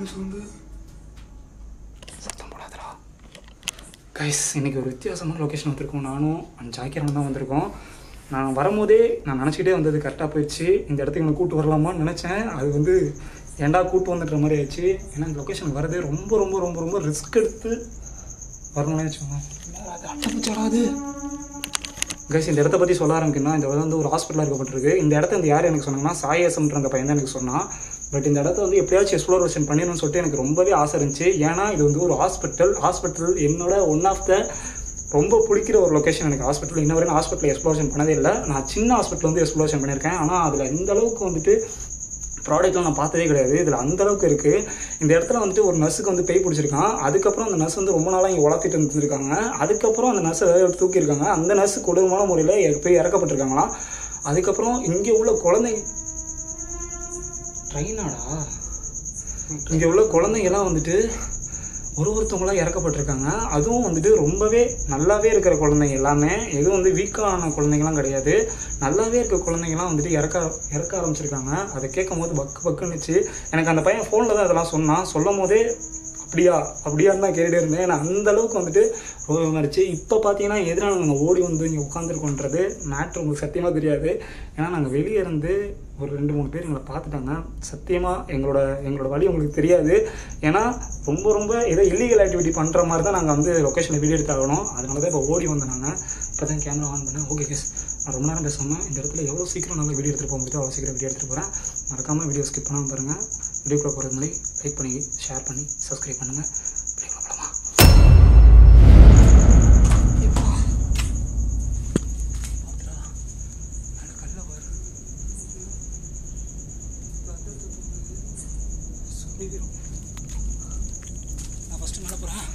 சொல்லு சத்தம் போடாதடா கைஸ் இன்னைக்கு ஒரு வித்தியாசமான லொக்கேஷன் வந்திருக்கோம் நானும் அந்த ஜாக்கிரம் தான் வந்திருக்கோம் நான் வரும்போதே நான் நினச்சிக்கிட்டே வந்தது கரெக்டாக போயிடுச்சு இந்த இடத்துக்கு நான் கூட்டு வரலாமான்னு நினச்சேன் அது வந்து ஏன்டா கூட்டு வந்துடுற மாதிரி ஆயிடுச்சு ஏன்னா இந்த லொக்கேஷன் வரதே ரொம்ப ரொம்ப ரொம்ப ரொம்ப ரிஸ்க் எடுத்து வரணும்னு வச்சுக்கோங்க அது அட்டப்பூச்சி வராது கைஸ் இந்த இடத்த பற்றி சொல்ல ஆரம்பிக்கணும் இந்த இடம் வந்து ஒரு ஹாஸ்பிட்டலாக இருக்கப்பட்டிருக்கு இந்த இடத்த வந்து யார் எனக்கு சொன்னாங்கன்னா சாயசம்ன்ற அந்த பையன் தான் எனக்கு சொன்னான் பட் இந்த இடத்த வந்து எப்படியாச்சும் எக்ஸ்ப்ளோரேஷன் பண்ணிடணும்னு சொல்லிட்டு எனக்கு ரொம்பவே ஆசை இருந்துச்சு ஏன்னா இது வந்து ஒரு ஹாஸ்பிட்டல் ஹாஸ்பிட்டல் என்னோட ஒன் ஆஃப் த ரொம்ப பிடிக்கிற ஒரு லொக்கேஷன் எனக்கு ஹாஸ்பிட்டல் இன்ன வரையும் ஹாஸ்பிட்டல் எக்ஸ்ப்ளோரேஷன் பண்ணதே இல்லை நான் சின்ன ஹாஸ்பிட்டல் வந்து எக்ஸ்ப்ளோரேஷன் பண்ணியிருக்கேன் ஆனால் அதில் இந்த அளவுக்கு வந்துட்டு ப்ராடக்ட்லாம் நான் பார்த்ததே கிடையாது இதில் அந்த அளவுக்கு இருக்குது இந்த இடத்துல வந்துட்டு ஒரு நர்ஸுக்கு வந்து பேய் பிடிச்சிருக்கான் அதுக்கப்புறம் அந்த நர்ஸ் வந்து ரொம்ப நாளாக இங்கே வளர்த்திட்டு இருந்திருக்காங்க அதுக்கப்புறம் அந்த நர்ஸை வேலையை தூக்கியிருக்காங்க அந்த நர்ஸ் கொடூரமான முறையில் போய் இறக்கப்பட்டிருக்காங்களாம் அதுக்கப்புறம் இங்கே உள்ள குழந்தை ட்ரெயினாடா இங்கே உள்ள குழந்தைங்கலாம் வந்துட்டு ஒரு ஒருத்தவங்களாம் இறக்கப்பட்டிருக்காங்க அதுவும் வந்துட்டு ரொம்பவே நல்லாவே இருக்கிற குழந்தைங்க எல்லாமே எதுவும் வந்து வீக்கான குழந்தைங்கலாம் கிடையாது நல்லாவே இருக்க குழந்தைங்கலாம் வந்துட்டு இறக்க இறக்க ஆரம்பிச்சிருக்காங்க அதை கேட்கும் போது பக்கு பக்குன்னுச்சு எனக்கு அந்த பையன் ஃபோனில் தான் அதெல்லாம் சொன்னான் சொல்லும் போதே அப்படியா அப்படியான்னு தான் கேட்டுட்டே இருந்தேன் ஏன்னா அந்த அளவுக்கு வந்துட்டு ரொம்ப மாதிரிச்சு இப்போ பார்த்தீங்கன்னா எதிராக நாங்கள் ஓடி வந்து இங்கே உட்காந்துருக்கோன்றது மேட்ரு உங்களுக்கு சத்தியமாக தெரியாது ஏன்னா நாங்கள் வெளியே இருந்து ஒரு ரெண்டு மூணு பேர் எங்களை பார்த்துட்டாங்க சத்தியமாக எங்களோட எங்களோட வழி உங்களுக்கு தெரியாது ஏன்னா ரொம்ப ரொம்ப ஏதோ இல்லீகல் ஆக்டிவிட்டி பண்ணுற மாதிரி தான் நாங்கள் வந்து லொக்கேஷனில் வீடியோ எடுத்தாகணும் அதனால தான் இப்போ ஓடி வந்தோம் நாங்கள் இப்போ தான் கேமரா ஆன் பண்ணேன் ஓகே கேஸ் நான் ரொம்ப நேரம் பேசாமல் இந்த இடத்துல எவ்வளோ சீக்கிரம் நல்லா வீடியோ எடுத்துகிட்டு போக முடியுதோ அவ்வளோ சீக்கிரம் வீடியோ எடுத்துகிட்டு போகிறேன் மறக்காமல் வீடியோ ஸ்கிப் பண்ணாமல் பாருங்கள் வீடியோக்குள்ளே போகிறது முன்னாடி லைக் பண்ணி ஷேர் பண்ணி சப்ஸ்கிரைப் பண்ணுங்கள் வீடியோக்குள்ளே போகலாமா எப்பா பாத்துடா. மேல கல்ல பாரு. சொல்லிக்கிறோம். நான் ஃபஸ்ட்டு மேலே போகிறேன்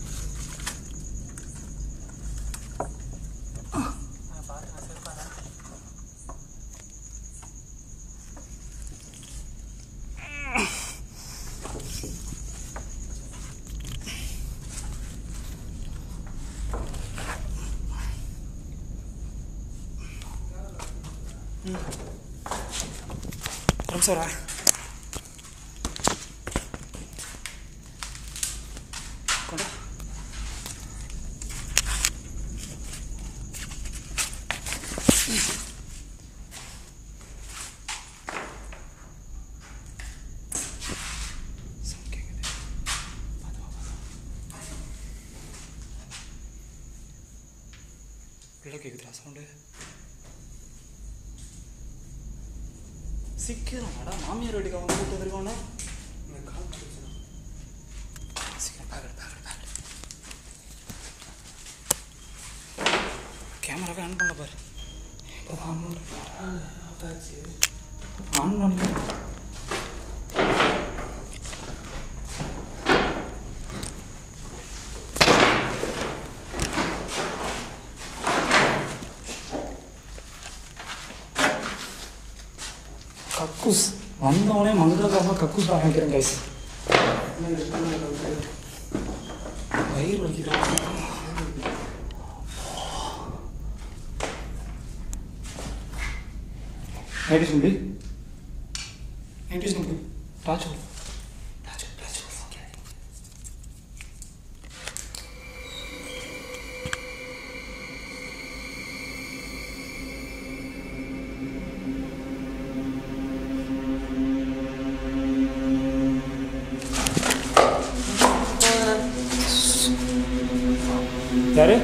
ஒரு நிமிஷம் வரேன். கொண்டா. Sound கேக்குது. பாத்து வா, பாத்து வா. உள்ள கேக்குதுடா சவுண்டு சீக்கிரம் வாடா மாமியார் வீட்டுக்கு அவங்க கூட்டு வந்துருக்கானே சீக்கிரம் பேக் எடு, பேக் எடு, பேக் எடு. கேமராவே ஆன் பண்ணல பாரு இப்போதான் ஆன் பண்ணுறேன் ஆன் பண்ணல கக்கூஸ் வந்தவனே மங்களகரமாக கக்கூஸ் ஆரம்பிக்கிறேன் கைஸ் வயிறு வலிக்கிறாங்க நைட்டு சொல்லி நைட்டு சொல்லி ராஜு ராஜு ராஜு யாரு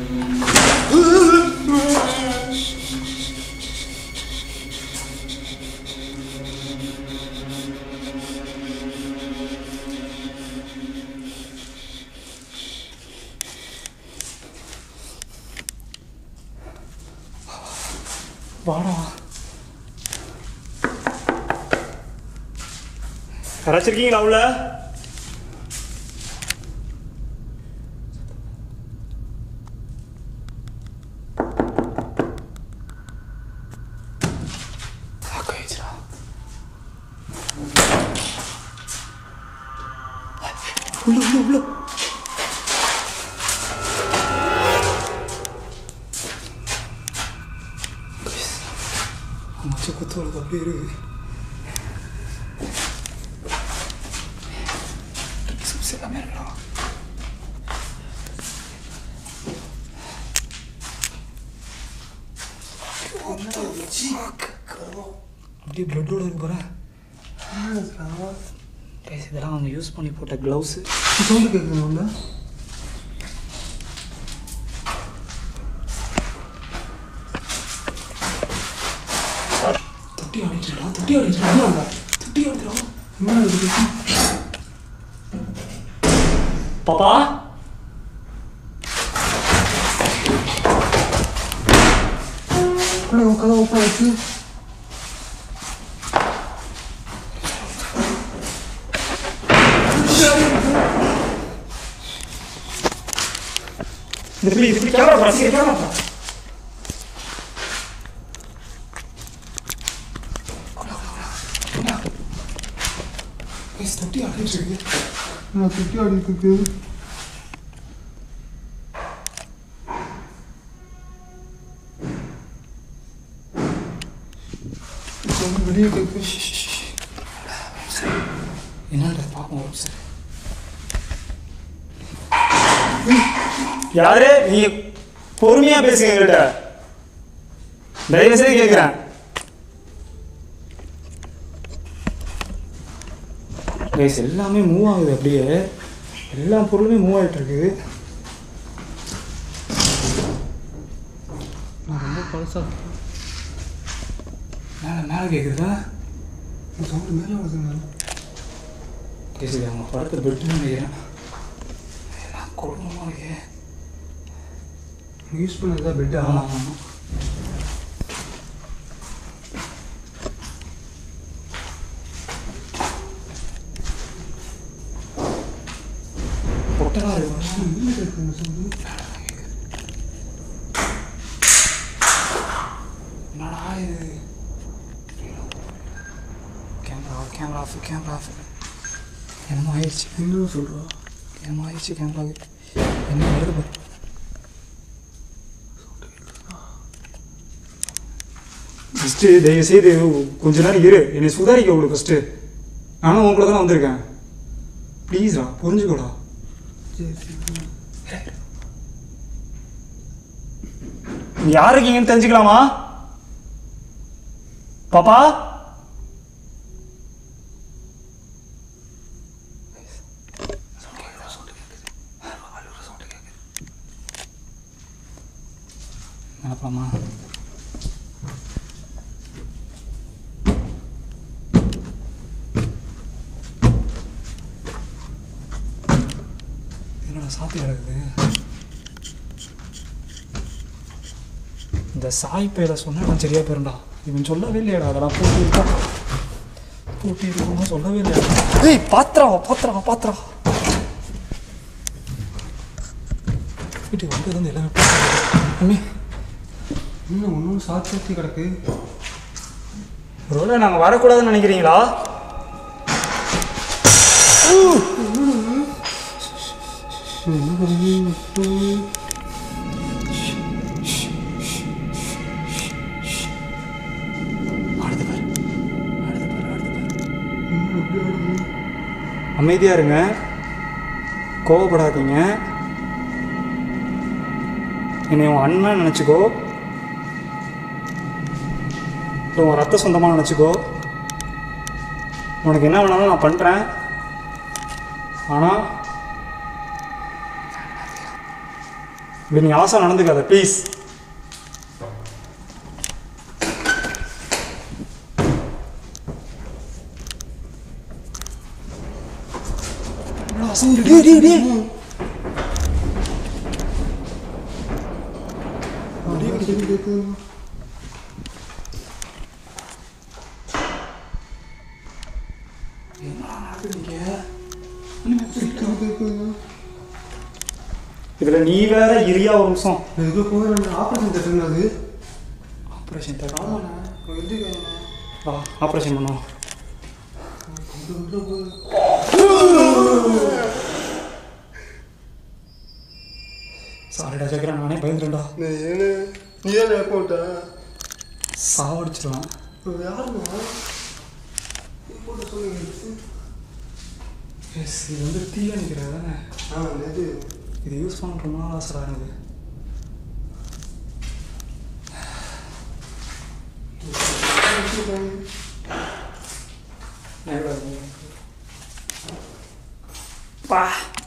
வாடா யாராச்சும் இருக்கீங்களா உள்ள ஆயிடுச்சுடா உள்ள உள்ள உள்ள அம்மாச்சி குத்து வருது அப்படியே இருக்கு அப்படியே பிளட்டோட இருக்கு பாரு Guys, இதெல்லாம் அவங்க யூஸ் பண்ணி போட்ட க்ளவுஸு சவுண்டு கேட்குது உள்ள தொட்டி ஆடிட்டுடா தொட்டி ஆடிட்டுடா தொட்டி ஆடிட்டுடா என்ன இருக்குது பாப்பா அண்ணா உன் கதை ஓப்பன் ஆச்சு இந்த பிள்ளை இது கேமரா போடா சீக்கிரம் கேமரா போடா தொட்டி ஆடிட்டு இருக்கு நான் துட்டி ஆடிட்டு இருக்கு சவுண்டு வெளியே கேட்கு என்னன்றது பார்ப்போம் ஒரு நிமிஷம். யாரு நீங்க பொறுமையா பேசுங்க எங்கள்கிட்ட தயவு செய்து கேட்குறேன் கைஸ் எல்லாமே மூவ் ஆகுது அப்படியே எல்லா பொருளுமே மூவ் ஆகிட்டு இருக்கு நான் ரொம்ப பழசா மேலே மேலே கேட்குதுடா சவுண்டு மேலே வருதுங்க கைஸ் இது அவங்க படத்தை பெட்டு நினைக்கிறேன் எல்லாம் கொடுமமாக இருக்கே யூஸ் பண்ணதா பெட்டா ஆமாம் ஆமாம் பொட்டலா இருக்கு வெளியே கேட்குங்க சவுண்டு என்னடா இது camera camera off camera off என்னமோ ஆயிடுச்சு என்ன சொல்கிறா என்னமோ ஆயிடுச்சு கேமராவுக்கு என்ன வருது பாரு ஃபஸ்ட்டு தயவு செய்து கொஞ்ச நேரம் இரு என்னை சுதாரிக்க விடு ஃபஸ்ட்டு நானும் உன் கூட தான் வந்திருக்கேன் ப்ளீஸ்டா புரிஞ்சுக்கோடா சரி சரி நீ யார் இருக்கீங்கன்னு தெரிஞ்சுக்கலாமா பாப்பா நினப்பலாமா என்னடா சாத்தி கிடக்குது இந்த சாய் பேரை சொன்னா நான் சரியா போயிருந்தா இவன் சொல்லவே இல்லையாடா அதெல்லாம் போட்டி இருக்கா போட்டி இருக்கும்னு சொல்லவே இல்லையா ஏய் பாத்திரா பாத்திரா பாத்திரா வீட்டுக்கு வந்து வந்து எல்லாமே அம்மி இன்னும் ஒன்றும் சாத்தி சாத்தி கிடக்கு ஒருவேளை நாங்கள் வரக்கூடாதுன்னு நினைக்கிறீங்களா என்ன பண்ணுங்க அடுத்து பாரு அடுத்து பாரு அடுத்து பாரு இன்னும் எப்படி ஆடுது அமைதியாக இருங்க கோவப்படாதீங்க என்னை உன் அண்ணன் நினச்சிக்கோ இல்லை உன் ரத்த சொந்தமாக நினச்சிக்கோ உனக்கு என்ன வேணாலும் நான் பண்ணுறேன் ஆனால் இப்படி நீ ஆசை நடந்துக்காத ப்ளீஸ் டேய் டேய் டேய் அப்படியே சரி கேட்குது கேட்குதுங்க இதில் நீ வேற இரியா ஒரு நிமிஷம் இது போய் நம்ம ஆப்ரேஷன் தேட்டருங்க அது ஆப்ரேஷன் தேட்டர் எதுக்கு வா ஆப்ரேஷன் பண்ணுவோம் சாரிடா சக்கரா நானே பயந்துட்டேன்டா ஏன்னு நீ ஏன் போட்டா சாவடிச்சிடலாம் யாருங்க போட்டு சொல்லுங்க எஸ் இது வந்து தீய நிற்கிறது தானே ஆ இது இது யூஸ் பண்ண ரொம்ப நாள் ஆசைடா எனக்கு பா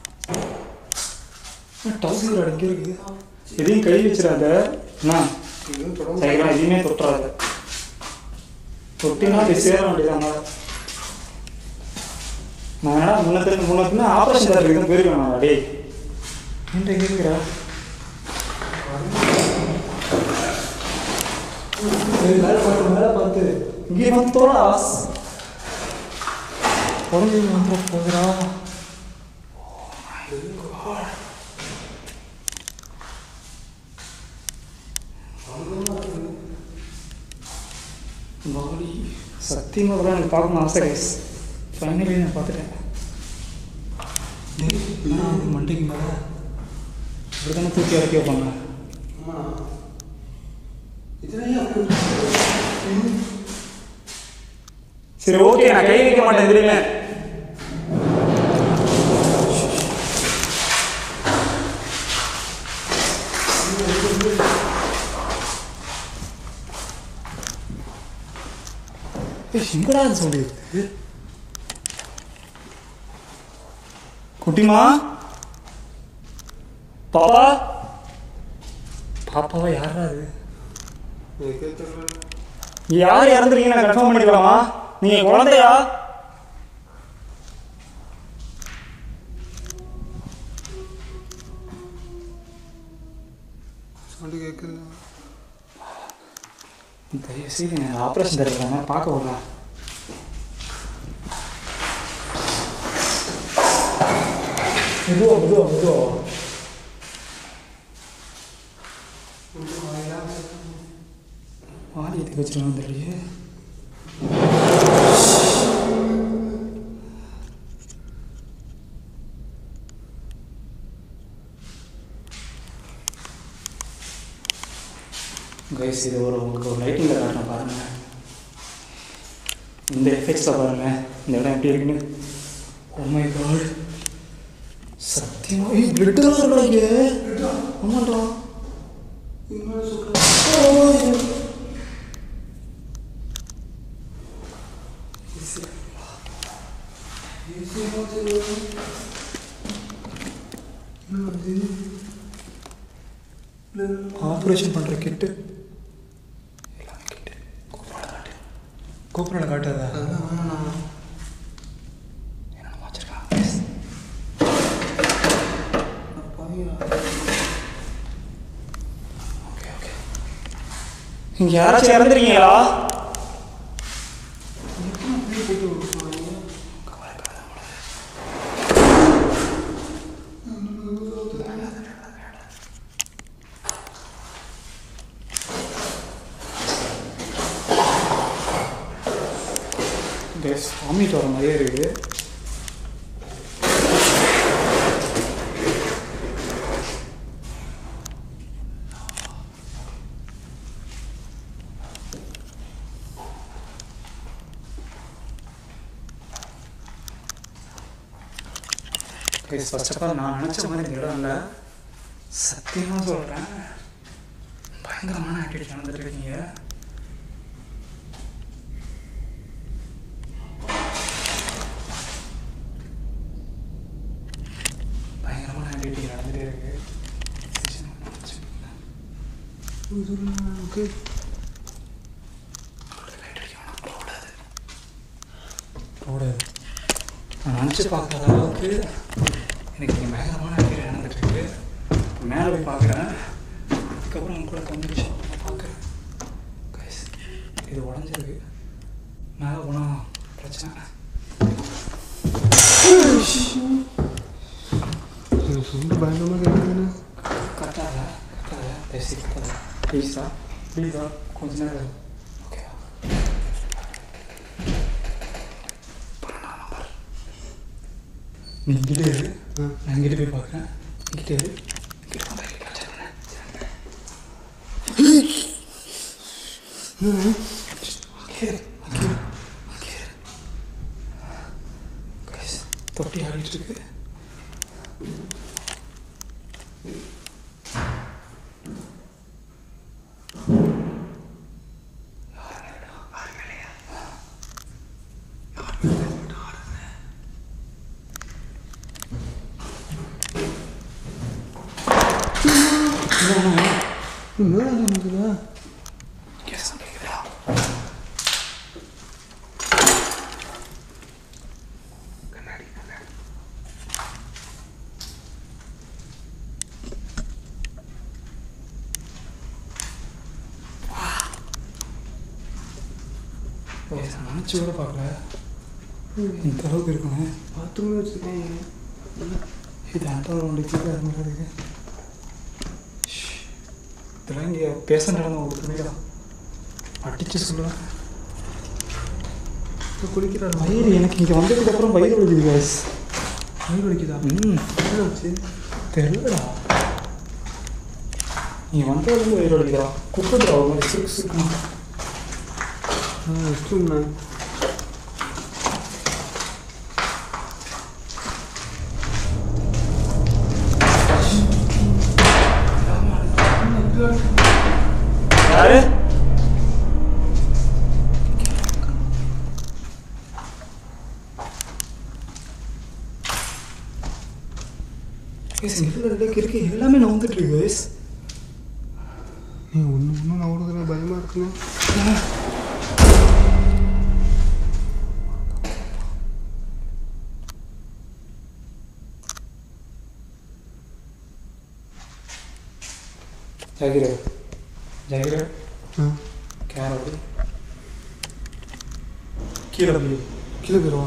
டவுசர் அடங்கி இருக்கு எதையும் கை வச்சிடாத என்ன இதுவும் தொடர்ந்து சைக்கிள் எதையுமே தொட்டுறாத தொட்டினா போய் சேர வேண்டியதாங்க நான் என்னடா முன்னத்துல முன்னத்துல ஆப்ரேஷன் தேட்டர் இருந்து போயிருக்கேன் டேய் என்ன கேட்குறா மேலே பார்த்து மேலே பார்த்து இங்கே வந்து தோடா குழந்தை வந்து போகிறா பாடி சத்தியமாக கூட எனக்கு பார்க்கணும் ஆசை கைஸ் ஃபைனலி நான் பார்த்துட்டேன் டேய், நான் வந்து மண்டைக்கு மேலே இப்படி தானே தூக்கி இறக்கி வைப்பாங்க ஆமா. இதெல்லாம் ஏன் அப்படி இருக்கு? சரி ஓகே நான் கை வைக்க மாட்டேன் எதுலையுமே எங்கடா சொல்லி குட்டிமா பாப்பா பாப்பாவா யாரா அது எனக்கே தெரியல. யார் இறந்துருக்கீங்க நான் கன்ஃபார்ம் பண்ணிக்கலாமா நீங்க குழந்தையா sound கேக்குது. தயவு செய்து ஆப்ரேஷன் தருவாங்க பார்க்க விடலாம் மெதுவா மெதுவா மெதுவா வாடி எதுக்கு வச்சுருவாங்க தெரியல கைஸ் இது ஒரு உங்களுக்கு ஒரு லைட்டிங்கில் காட்டணும் பாருங்க இந்த எஃபெக்ட்ஸில் பாருங்க இந்த இடம் எப்படி இருக்குன்னு Oh my god சத்தியமா ஏய் பிளட்டெல்லாம் இருக்கா இங்கே ஆமாண்டா இன்னொரு சொல்றேன். ஈஸியா போச்சு. என்ன அது? இல்ல, ஆப்ரேஷன் பண்ணுற கிட்டு கிட்டு கோபுரம் காட்டாத அதெல்லாம் வேணாம். என்ன வச்சிருக்காங்க நான் பாவியா. ஓகே ஓகே இங்கே யாராச்சும் இறந்துருக்கீங்களா எத்தனை பேர் போட்டு விட சொன்னாங்க? கேஸ் வாமிட் வர மாதிரியே இருக்குது கைஸ் ஃபர்ஸ்ட் ஆஃப் ஆல் நான் நினச்ச மாதிரி இந்த இடம் இல்லை சத்தியமாக சொல்கிறேன் பயங்கரமான ஆக்டிவிட்டி நடந்துட்டு இருக்கீங்க பயங்கரமான ஆக்டிவிட்டி நடந்துகிட்டே இருக்கு ஓகே. ரோடு நான் நினச்சி பார்க்குற அளவுக்கு எனக்கு இங்கே பயங்கரமான ஆக்டிவிட்டி நடந்துட்டு இருக்கு மேலே போய் பார்க்குறேன் அதுக்கப்புறம் அவங்க கூட கம்யூனிகேஷன் பண்ண பார்க்குறேன் கைஸ் இது உடஞ்சிருக்கு மேலே போனால் பிரச்சனை எனக்கு sound பயங்கரமா கேக்குதுண்ணே. கரெக்டாக கரெக்டாக பேசி கரெக்டாக ப்ளீஸா ப்ளீஸா கொஞ்ச நேரம் ஓகே நீ இங்கிட்டே இரு ஆ. நான் இங்கிட்ட போய் பார்க்குறேன் இங்கிட்டே இரு இங்கிட்ட வந்து கையில் வச்சிருந்தேன் அங்கே இரு அங்கே இரு அங்கே இரு Guys, தொட்டி ஆடிட்டு இருக்கு யாருமே இல்லையா? யாருமே இல்லையா? மேலே இருக்குதா கேஸ் கேட்குதா கண்ணாடி கண்ணாடி கேஸ் நினச்சி கூட பார்க்கல இந்த அளவுக்கு இருக்கணும் பாத்ரூமே வச்சுருக்கேன் இது ஆட்டோ ஒன்று கீழே இருக்கு இருக்கு இதெல்லாம் இங்கே பேச நடந்த ஒரு துணிடா அடிச்சு சொல்லுவேன் குளிக்கிறாரு வயிறு எனக்கு இங்கே வந்ததுக்கப்புறம் வயிறு வலிக்குது கேஸ் வயிறு வலிக்குதா ம் என்னாச்சு தெரியலடா நீ வந்ததுலேருந்து வயிறு வலிக்கிறா குப்பத்துடா ஒரு மாதிரி சிக்கு சிக்குமா ரெஸ்ட் ரூம் மேம் யாரு இருக்கு எல்லாமே நான் வந்துட்டு இருக்கு guys. நீ ஒன்று ஒன்று நான் ஓடுதுல பயமாக இருக்குண்ணே ஜாகிர ஜாகிர ஆ கேரட் கீழே போய் கீழே போயிடுவா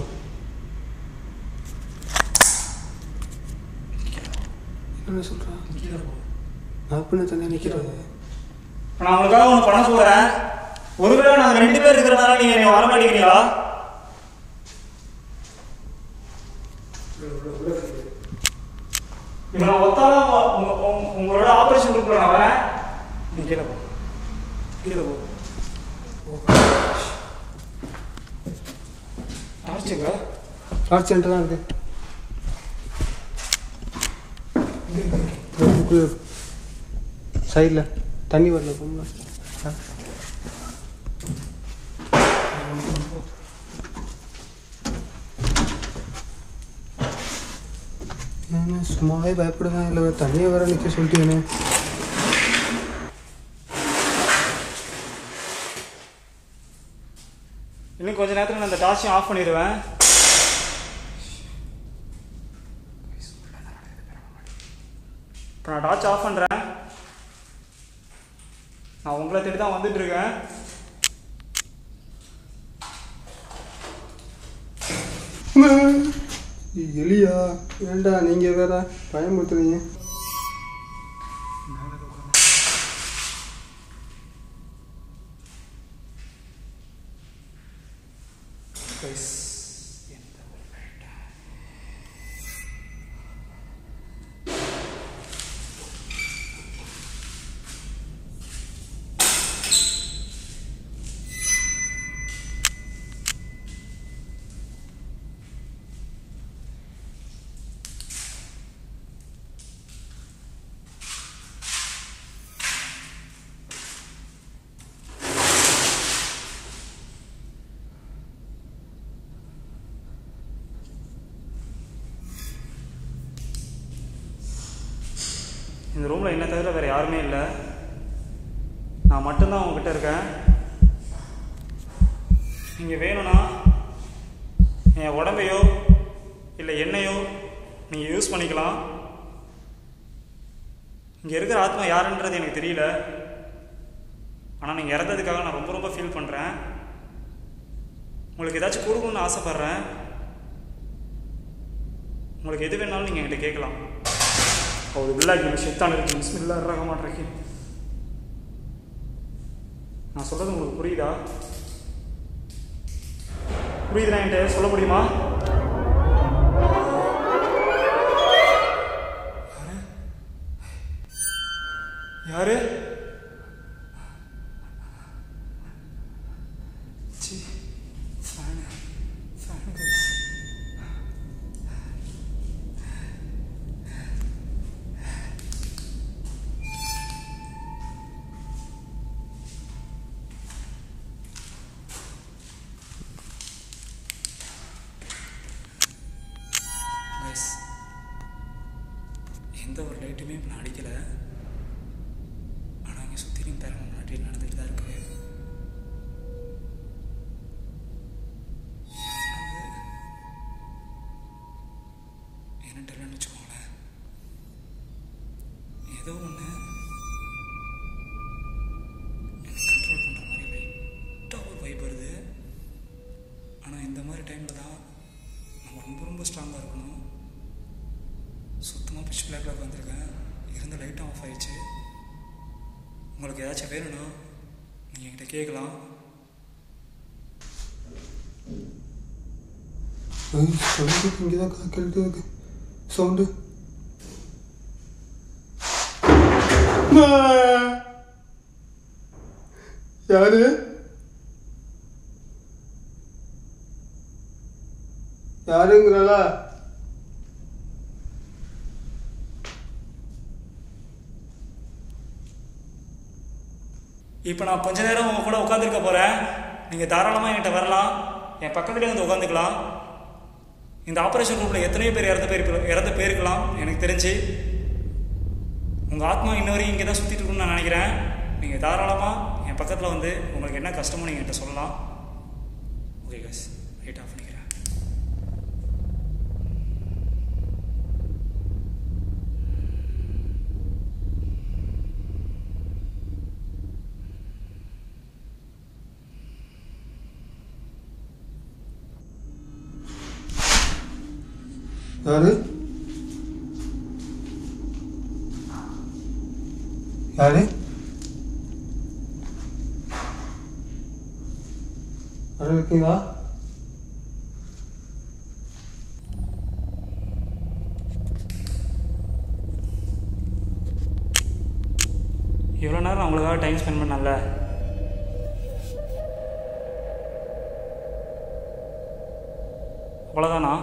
என்ன சொல்கிறா கீழே போ நான் பண்ண தனியாக நிற்கிறேன் நான் உங்களுக்காக ஒன்று பண்ண போகிறேன் ஒருவேளை நாங்கள் ரெண்டு பேர் இருக்கிறனால நீங்கள் என்னை வர மாட்டேங்கிறீங்களா இப்போ நான் ஒத்தால உங்க உங்க- உங்களோட ஆப்ரேஷன் ரூம்ல நான் வரேன் நீ கீழே போ கீழே போ டார்ச்சுங்க டார்ச் சென்டர் தான் இருக்கு சைடில் தண்ணி வரல போங்களா ஏன்னா சும்மாவே பயப்படுவேன் இல்லை தண்ணியை வர நிற்க சொல்லிட்டீங்கண்ணே இன்னும் கொஞ்ச நேரத்தில் நான் இந்த டார்ச்சையும் ஆஃப் பண்ணிடுவேன் இப்போ நான் டார்ச் ஆஃப் பண்ணுறேன் நான் உங்களை தேடி தான் வந்துட்டு இருக்கேன் எலியா ஏண்டா நீங்கள் வேற பயமுறுத்துறீங்க இந்த ரூமில் என்ன தவிர வேறு யாருமே இல்லை நான் மட்டும்தான் உங்ககிட்ட இருக்கேன் நீங்கள் வேணும்னா என் உடம்பையோ இல்லை எண்ணெயோ நீங்கள் யூஸ் பண்ணிக்கலாம் இங்கே இருக்கிற ஆத்மா யாருன்றது எனக்கு தெரியல ஆனால் நீங்கள் இறந்ததுக்காக நான் ரொம்ப ரொம்ப ஃபீல் பண்ணுறேன் உங்களுக்கு ஏதாச்சும் கொடுக்கணும்னு ஆசைப்பட்றேன் உங்களுக்கு எது வேணாலும் நீங்கள் என்கிட்ட கேட்கலாம் أعوذ بالله من الشيطان الرجيم بسم الله الرحمن الرحيم நான் சொல்றது உங்களுக்கு புரியுதா புரியுதுனா என்கிட்ட சொல்ல முடியுமா யாரு சி, fan, fan guys. யார்ட்டையுமே இப்போ நான் அடிக்கலை ஆனால் இங்கே சுற்றிலும் பேரணும் நாட்டில் நடந்துட்டு தான் இருக்கு என்னன்னு தெரியலன்னு வச்சுக்கோங்களேன் ஏதோ ஒன்று கண்ட்ரோல் பண்ணுற மாதிரி லைட்டாக ஒரு வைப் வருது ஆனால் இந்த மாதிரி டைமில் தான் நம்ம ரொம்ப ரொம்ப ஸ்ட்ராங்காக இருக்கணும் சுத்தமாக பிச் பிளாக்ல உட்காந்துருக்கேன் இருந்த லைட்டும் ஆஃப் ஆயிடுச்சு உங்களுக்கு ஏதாச்சும் வேணும்னா நீங்கள் என்கிட்ட கேட்கலாம் சவுண்டு இங்கே தான் கேட்டுட்டு இருக்கு சவுண்டு யாரு யாருங்கிறாளா இப்போ நான் கொஞ்ச நேரம் உங்க கூட உட்காந்துருக்க போகிறேன் நீங்கள் தாராளமாக என்கிட்ட வரலாம் என் பக்கத்துலேயே வந்து உட்காந்துக்கலாம் இந்த ஆப்ரேஷன் ரூமில் எத்தனையோ பேர் இறந்து போயிருக்க இறந்து போயிருக்கலாம் எனக்கு தெரிஞ்சு உங்கள் ஆத்மா இன்ன வரையும் இங்கே தான் சுற்றிட்டு இருக்குன்னு நான் நினைக்கிறேன் நீங்கள் தாராளமாக என் பக்கத்தில் வந்து உங்களுக்கு என்ன கஷ்டமோ நீங்கள் என்கிட்ட சொல்லலாம் ஓகே கஸ் லைட் ஆஃப் பண்ணிக்கிறேன் யாரு யாரு யாரும் இருக்கீங்களா இவ்வளோ நேரம் அவங்களுக்காக டைம் ஸ்பெண்ட் பண்ணல அவ்வளோதானா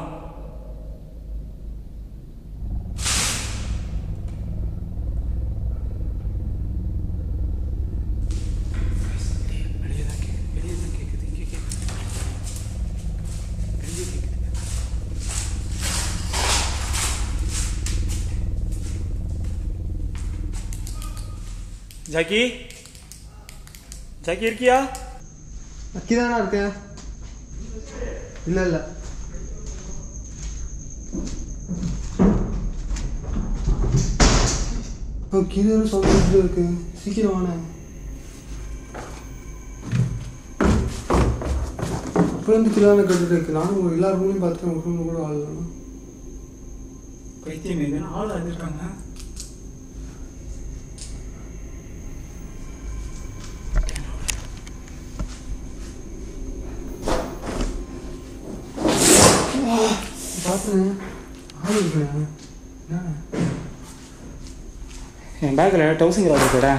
வெளியே தான் கேட்குது வெளியே தான் கேட்குது இங்கே கேட்குது வெளியே கேட்குது ஜாக்கி ஜாக்கி இருக்கியா அக்கி தானே இருக்கேன் இல்லை இல்லை இப்போ கீழே சவுண்ட் இருக்கு சீக்கிரம் வாங்க இப்போ வந்து கீழே கட்டிட்டு இருக்கு நானும் உங்க எல்லா ரூம்லையும் பார்த்துட்டேன் உங்க ரூம்ல கூட ஆள் வேணும் பைத்தியம் இது ஆள் இருக்காங்க பார்த்தேன் ஆள் இருக்கேன் என்ன என் பேக்கில் டவுசிங் ராட் இருக்குடா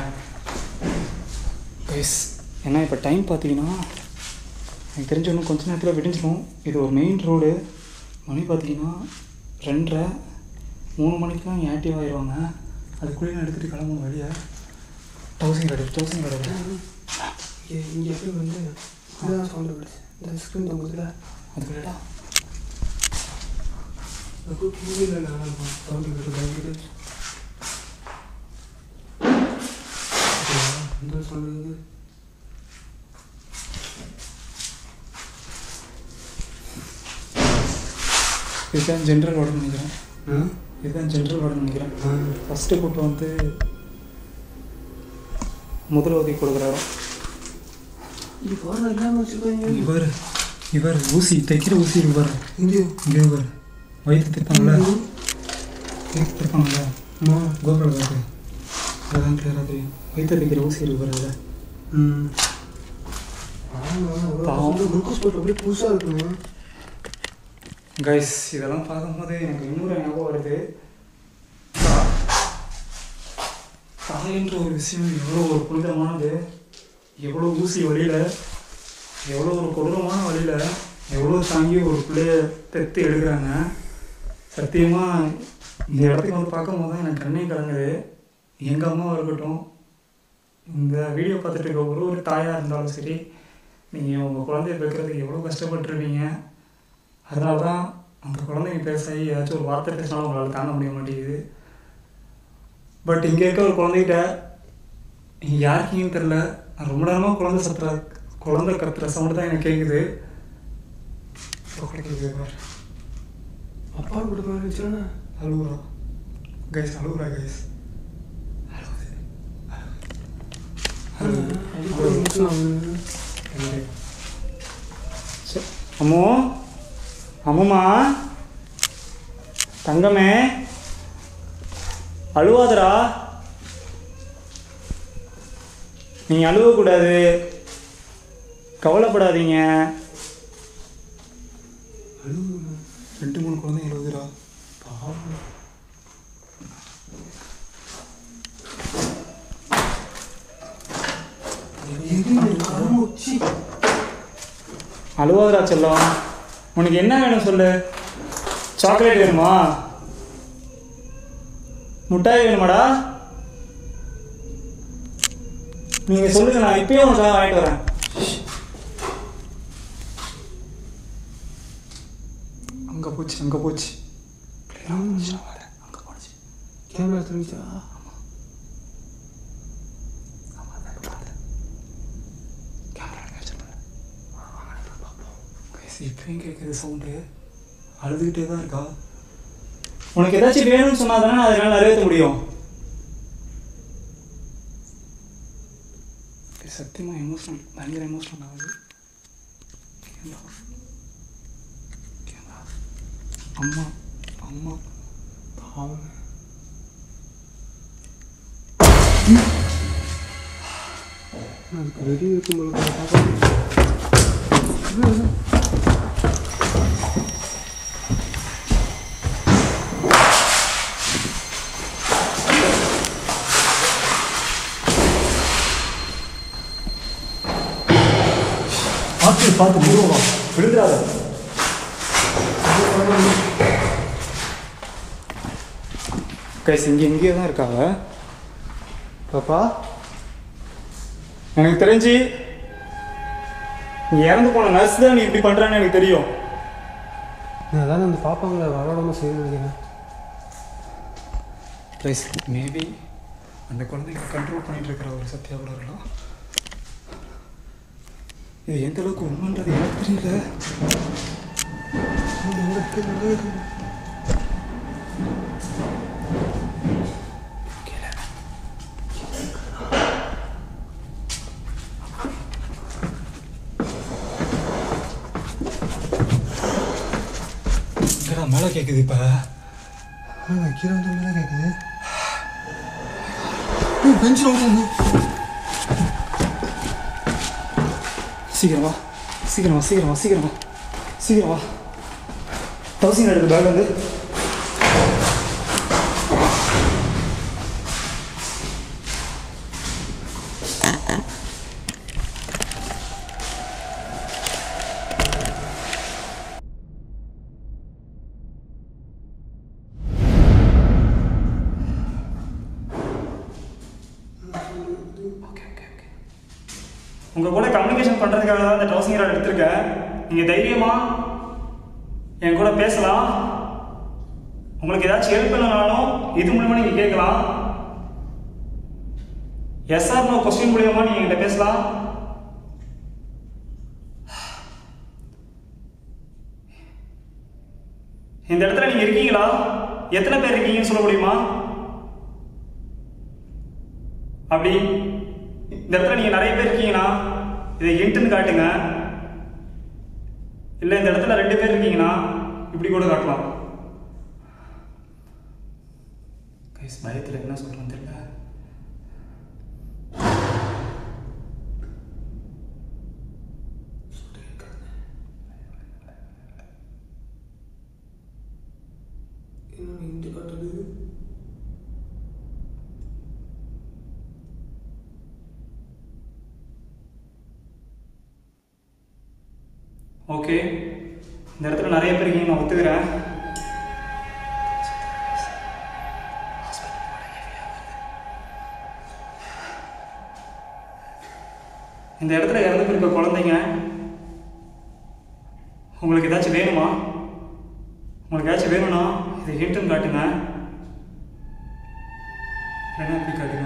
கைஸ் ஏன்னா இப்போ டைம் பார்த்தீங்கன்னா எனக்கு தெரிஞ்ச இன்னும் கொஞ்ச நேரத்தில் விடிஞ்சிடும் இது ஒரு மெயின் ரோடு மணி பார்த்தீங்கன்னா ரெண்டரை மூணு மணிக்கெலாம் ஆக்டிவ் ஆயிடுவாங்க அதுக்குள்ளேயே நான் எடுத்துகிட்டு கிளம்பணும் வெளியே டவுசிங் ராடு டவுசிங் ராடு இங்கே இங்கே எப்படி வந்து இதுதான் சவுண்ட் விடுது இந்த ஸ்க்ரீன் தொங்குதுல அதுக்குள்ளடா அது டிவியில் நான் சவுண்ட் விடுது பயந்துட்டு இந்த சவுண்ட் இருக்குது இதுதான் ஜென்ரல் வார்டுன்னு நினைக்கிறேன் ஆ இதுதான் ஜென்ரல் வார்டுன்னு நினைக்கிறேன் ஆ ஃபஸ்ட்டு கூட்டு வந்து முதல் உதவி கொடுக்குறாரோ இது போகிற இல்லாமல் வச்சுருக்காங்க இவர் இவர் ஊசி தைக்கிற ஊசி இவர் இங்கே இங்கே இவர் வயிற்று திருப்பாங்கல்ல வயிற்று திருப்பாங்கல்ல அம்மா கோபுர காத்து அதான் கிளியராக தெரியும் வயிற்று தைக்கிற ஊசி இருக்கு அதில் ம் பாவம். குளுக்கோஸ் போட்டு அப்படியே புதுசாக இருக்குங்க கைஸ் இதெல்லாம் பார்க்கும்போது எனக்கு இன்னொரு ஞாபகம் வருது தாயின்ற ஒரு விஷயம் எவ்வளோ ஒரு புனிதமானது எவ்வளோ ஊசி வழியில் எவ்வளோ ஒரு கொடூரமான வழியில் எவ்வளோ தாங்கி ஒரு பிள்ளைய பெற்று எடுக்கிறாங்க சத்தியமாக இந்த இடத்துக்கு வந்து பார்க்கும்போது தான் எனக்கு கண்ணே கலங்குது எங்கள் அம்மாவாக இருக்கட்டும் இந்த வீடியோ பார்த்துட்டு இருக்க ஒரு ஒரு தாயாக இருந்தாலும் சரி நீங்கள் உங்கள் குழந்தைய பெக்கிறதுக்கு எவ்வளோ கஷ்டப்பட்டுருப்பீங்க அதனால தான் அந்த குழந்தைங்க பேச ஏதாச்சும் ஒரு வார்த்தை பேசினாலும் உங்களால் தாங்க முடிய மாட்டேங்குது பட் இங்கே இருக்க ஒரு குழந்தைகிட்ட நீங்கள் யாருக்கீங்கன்னு தெரில நான் ரொம்ப நேரமாக குழந்தை சத்துற குழந்தை கத்துற சவுண்டு தான் எனக்கு கேட்குது இப்போ கூட கேட்குது பாரு அப்பா கூட இருந்துச்சுன்னா அழுகுறா கைஸ் அழுகுறா கைஸ் அம்மோ அம்முமா தங்கமே அழுவாதடா நீங்கள் அழுவக்கூடாது கவலைப்படாதீங்க ரெண்டு மூணு குழந்தைங்க அழுகுதுடா பாவம் அழுவாதடா செல்லம் உனக்கு என்ன வேணும் சொல்லு சாக்லேட் வேணுமா முட்டாய் வேணுமாடா நீங்க சொல்லுங்க நான் இப்பயே உனக்காக வாங்கிட்டு வரேன் அங்க போச்சு அங்க போச்சு அங்க போச்சு கேமரா தெரிஞ்சா இப்பயும் கேட்குது சவுண்டு அழுதுகிட்டே தான் இருக்கா உனக்கு ஏதாச்சும் வேணும்னு சொன்னா தானே நான் அதனால நிறைவேற்ற முடியும் சத்தியமா எமோஷனல் பயங்கர எமோஷனல் ஆகுது கேமரா. கேமரா. அம்மா அம்மா பாவம் அதுக்கு வெளியே இருக்கும்போது பார்த்தா பார்த்து பார்த்து முருகா விழுந்துடாத கைஸ் இங்கே எங்கேயோ தான் இருக்காங்க பாப்பா எனக்கு தெரிஞ்சு நீ இறந்து போன நர்ஸ் தான் நீ இப்படி பண்ணுறான்னு எனக்கு தெரியும் நான் அதான் அந்த பாப்பாங்களை வரவிடாம செய்ய நினைக்கிறேன் ப்ரைஸ் மேபி அந்த குழந்தைங்க கண்ட்ரோல் பண்ணிட்டு இருக்கிற ஒரு சத்தியா கூட இருக்கலாம் இது எந்த அளவுக்கு உண்மைன்றது எனக்கு தெரியல என்னடா மேலே கேட்குது இப்போ கீழே வந்து மேலே கேட்குது பெஞ்சில் வந்து சீக்கிரம் வா சீக்கிரம் வா சீக்கிரம் வா சீக்கிரம் வா சீக்கிரம் வா தௌசண்ட் எடுத்து பேக் வந்து ஓகே ஓகே ஓகே உங்கள் கூட கம்யூனிகேஷன் பண்ணுறதுக்காக தான் இந்த ட்ரௌசிங் ராட் எடுத்திருக்கேன் நீங்கள் தைரியமா என் கூட பேசலாம் உங்களுக்கு ஏதாச்சும் ஹெல்ப் பண்ணனாலும் இது மூலமா நீங்கள் கேட்கலாம் எஸ் ஆர் நோ கொஸ்டின் மூலியமா நீங்கள் என்கிட்ட பேசலாம் இந்த இடத்துல நீங்கள் இருக்கீங்களா எத்தனை பேர் இருக்கீங்கன்னு சொல்ல முடியுமா அப்படி இந்த இடத்துல நீங்க நிறைய பேர் இருக்கீங்கன்னா இதை இன்ட்டுன்னு காட்டுங்க இல்ல இந்த இடத்துல ரெண்டு பேர் இருக்கீங்கன்னா இப்படி கூட காட்டலாம் கைஸ் பயத்துல என்ன சொல்றேன்னு தெரியல இங்கே காட்டுது ஓகே இந்த இடத்துல நிறைய பேர் இருக்கீங்க நான் ஒத்துக்கிறேன் இந்த இடத்துல இறந்து போயிருக்க குழந்தைங்க உங்களுக்கு ஏதாச்சும் வேணுமா உங்களுக்கு ஏதாச்சும் வேணும்னா இது ஹிண்ட்டுன்னு காட்டுங்க என்ன எப்படி காட்டுங்க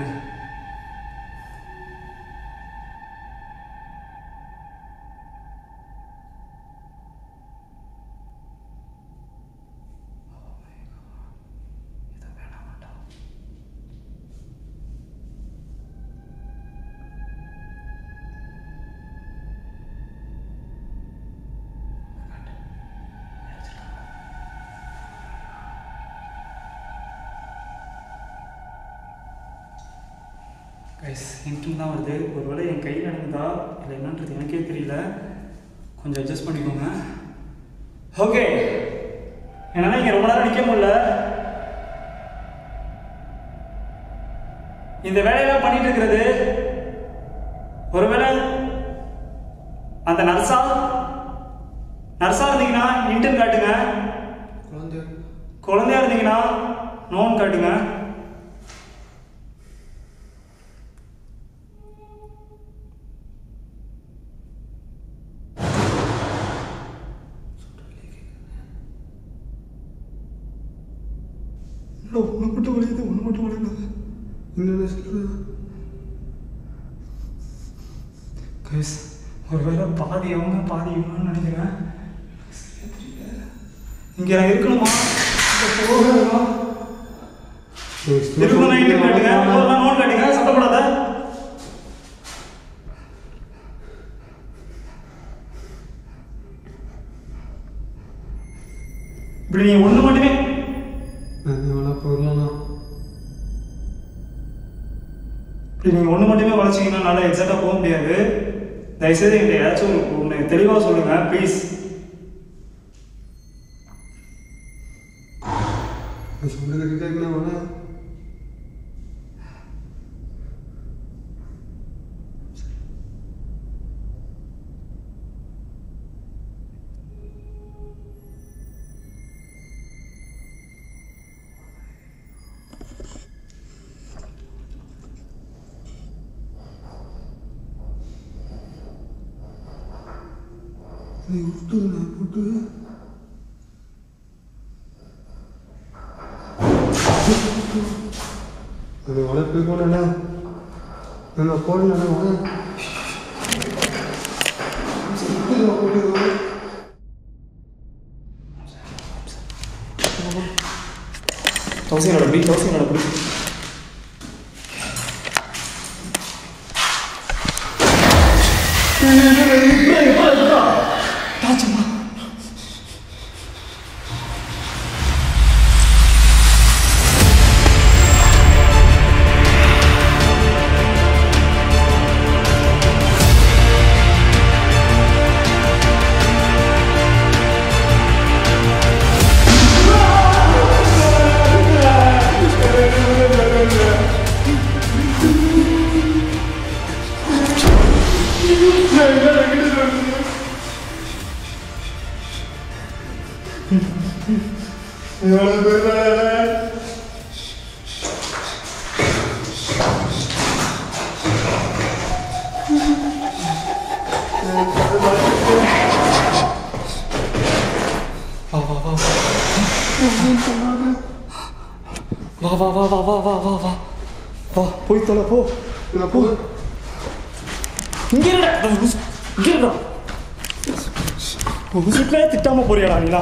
கைஸ் இன்ட்டும் தான் வருது ஒருவேளை என் கை நடந்ததா இல்லை என்னன்றது எனக்கே தெரியல கொஞ்சம் அட்ஜஸ்ட் பண்ணிக்கோங்க ஓகே என்னால் இங்கே ரொம்ப நேரம் நிற்க முடியல இந்த வேலையெல்லாம் பண்ணிட்டு இருக்கிறது ஒருவேளை அந்த நர்ஸா நர்ஸா இருந்தீங்கன்னா இன்டன் காட்டுங்க குழந்தை குழந்தையா இருந்தீங்கன்னா நோன் காட்டுங்க ஒன்று மட்டும் வழியுது ஒன்று மட்டும் வழியுது என்னென்ன சொல்லுது கைஸ் ஒருவேளை பாதி அவங்க பாதி இவங்கன்னு நினைக்கிறேன் இங்க நான் இருக்கணுமா இங்க போகணுமா இருக்கணும் நைட்டு காட்டுங்க ஒரு நோட் காட்டுங்க சத்தப்படாத இப்படி நீ ஒண்ணு மட்டுமே வேணா போயிடலாம்ண்ணா இப்படி நீங்க ஒண்ணு மட்டுமே வளைச்சிங்கன்னா நல்லா எக்ஸாக்டா போக முடியாது தயவுசெய்து என்கிட்ட ஏதாச்சும் ஒரு ஒன்று தெளிவா சொல்லுங்க ப்ளீஸ் நான் சொல்லுறது கேட்குறேன் வேணா நீ விட்டு நான் போட்டு அது வளர்ப்பு போனேண்ணா நான் போடலண்ணா வர போட்டு தௌசண்ட் அப்படி தௌசண்ட் அப்படி வா வா வா வா வா வா வா வா வா வா வா வா போய் தொலை போ நான் போ இங்க இருடா இங்க இருடா உங்க வீட்டுல திட்டாம போறியாடா நீனா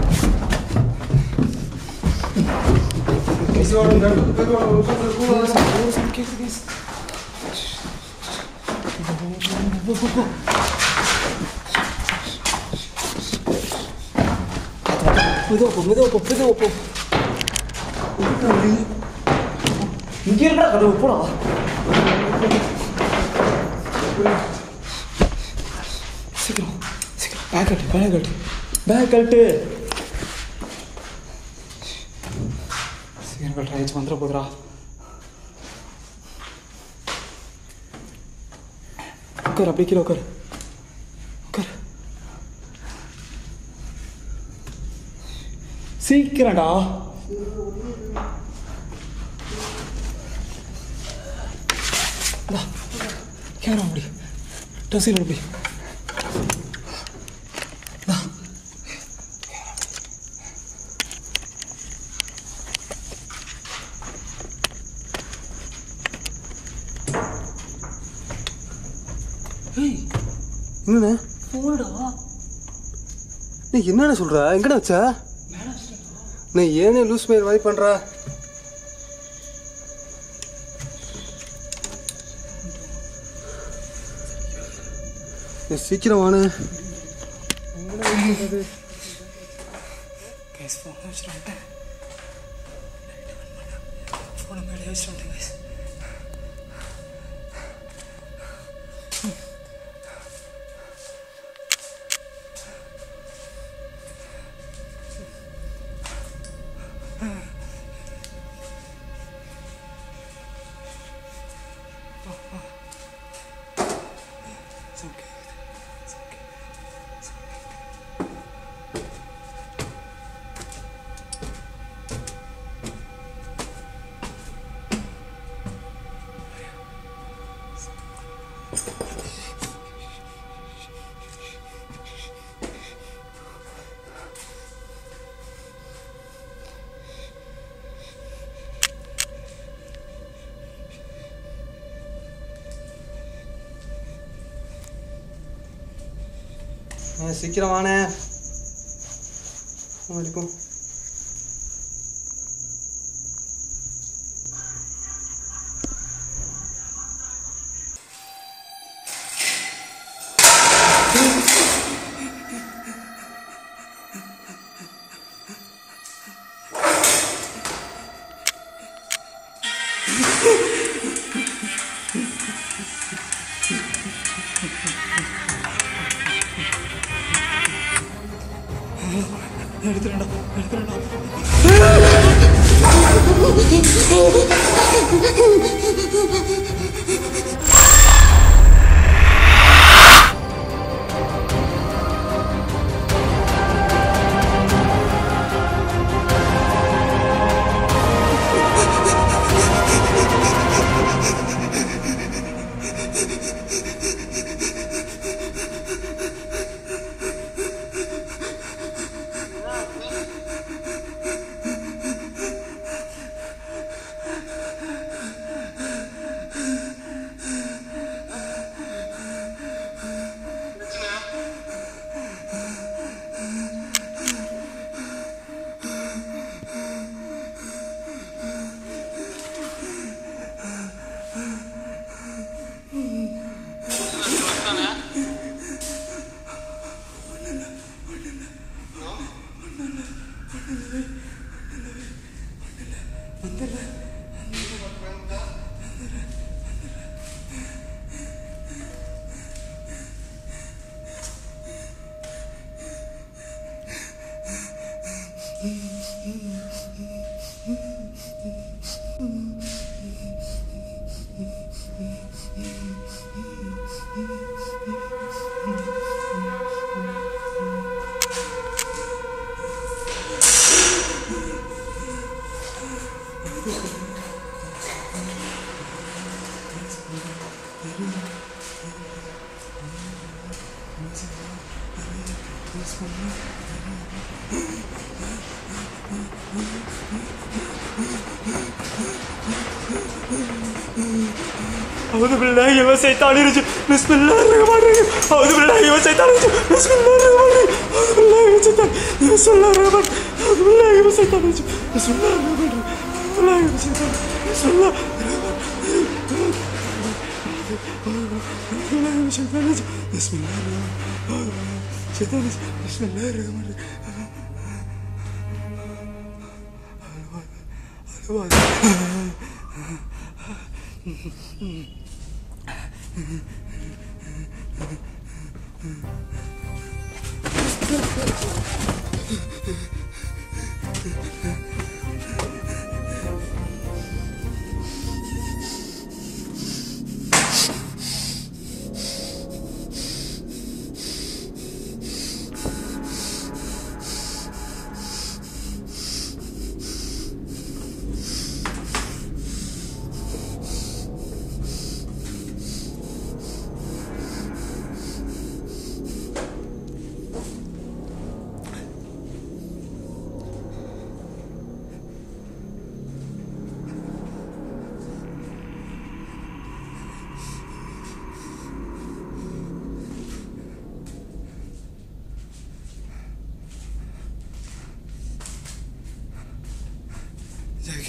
மெதுவா போ மெதுவா போ மெதுவா போ இங்க இருடா கதவு போடா சீக்கிரம் சீக்கிரம் பேக் கட்டு பேக் கட்டு பேக் கட்டு சீக்கிரம் கட்டு ஆயிடுச்சு வந்துட போதுடா உட்கார் அப்படியே கீழே உட்கார் உட்கார் சீக்கிரம்டா கேமரா அப்படி டசில் அப்படி என்னண்ணே ஃபோனுடா நீ என்னண்ணே சொல்ற எங்கண்ணே வச்ச நீ ஏனே லூஸ் மயில் மாதிரி பண்ற நீ சீக்கிரம் வாணு கைஸ் ஃபோனை வச்சுட்டு வந்துட்டேன் ஃபோனை மேலே வச்சுட்டு வந்துட்டேன் guys It's okay. It's okay. It's okay. ஆ, சீக்கிரம் வாணே வரைக்கும் எடுத்துடா எடுத்துடா أعوذ بالله من الشيطان الرجيم بسم الله الرحمن الرحيم أعوذ بالله من الشيطان الرجيم بسم الله الرحمن الرحيم أعوذ بالله من الشيطان بسم الله الرحمن أعوذ بالله من الشيطان الرجيم بسم الله الرحمن الرحيم أعوذ بالله من الشيطان بسم الله أعوذ بالله من الشيطان الرجيم بسم الله الرحمن الشيطان الرجيم بسم الله الرحمن الرحيم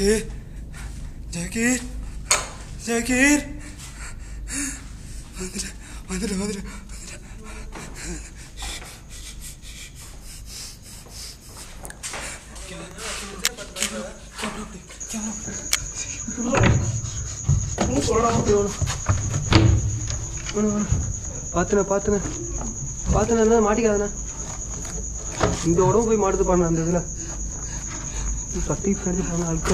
ஜாக்கீர் ஜாக்கீர் ஜாக்கீர் வந்துடு வந்துடு வந்துடு பார்த்துண்ணே பார்த்துண்ணே பார்த்துண்ணே மாட்டிக்காதண்ணே இந்த உடம்பு போய் மாட்டுது பண்ண அந்த இதில் சட்டி ஃப்ரெண்டு பண்ண அழுக்க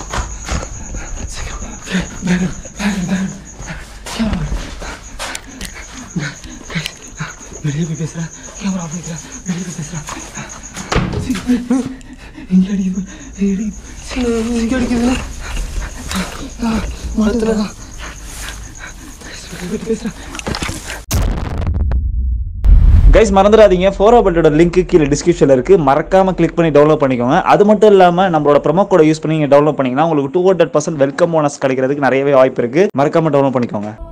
வெளியே போய் பேசுகிறேன் கேமரா ஆஃப் பண்ணிக்கிறேன் வெளியே போய் பேசுகிறேன் எங்கே அடிக்குது எடி இங்கே அடிக்குதுண்ணே மாட்டுறா பேசுகிறேன் கைஸ் மறந்துடாதீங்க ஃபோரோ பல்ட்டோட லிங்க் கீழே டிஸ்கிரிப்ஷனில் இருக்குது மறக்காமல் கிளிக் பண்ணி டவுன்லோட் பண்ணிக்கோங்க அது மட்டும் இல்லாமல் நம்மளோட ப்ரோமோ கோட யூஸ் பண்ணி நீங்கள் டவுன்லோட் பண்ணிங்கன்னா உங்களுக்கு two hundred percent welcome bonus கிடைக்கிறதுக்கு நிறையவே வாய்ப்பு இருக்குது மறக்காமல் டவுன்லோட் பண்ணிக்கோங்க